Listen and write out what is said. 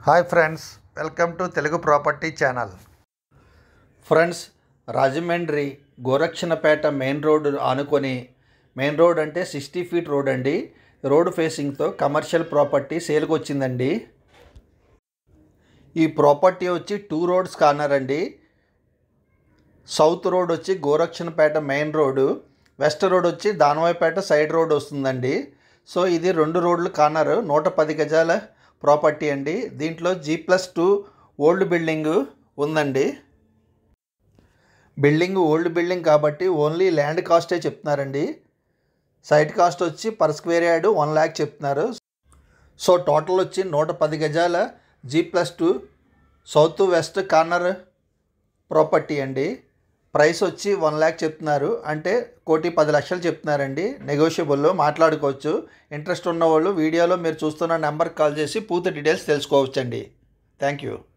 hi friends welcome to Telugu property channel friends Rajahmundry Gorakshanapeta main road ఆనుకొని main road అంటే sixty feet road అండి road ఫేసింగ్తో commercial property సేల్కి వచ్చిందండి ఈ ప్రాపర్టీ వచ్చి టూ రోడ్స్ కార్నర్ అండి సౌత్ రోడ్ వచ్చి Gorakshanapeta main road west road వచ్చి దానవాయిపేట సైడ్ రోడ్ వస్తుందండి సో ఇది రెండు రోడ్లు కార్నర్ నూట పది గజాల ప్రాపర్టీ అండి దీంట్లో G plus two old building ఉందండి బిల్డింగ్ ఓల్డ్ బిల్డింగ్ కాబట్టి ఓన్లీ ల్యాండ్ కాస్టే చెప్తున్నారండి సైట్ కాస్ట్ వచ్చి per square yard one lakh చెప్తున్నారు సో టోటల్ వచ్చి నూట పది గజాల G plus two south west corner property అండి ప్రైస్ వచ్చి వన్ ల్యాక్ చెప్తున్నారు అంటే కోటి పది లక్షలు చెప్తున్నారండి నెగోషియబుల్ మాట్లాడుకోవచ్చు ఇంట్రెస్ట్ ఉన్న వాళ్ళు వీడియోలో మీరు చూస్తున్న నెంబర్కి కాల్ చేసి పూర్తి డీటెయిల్స్ తెలుసుకోవచ్చండి థ్యాంక్ యూ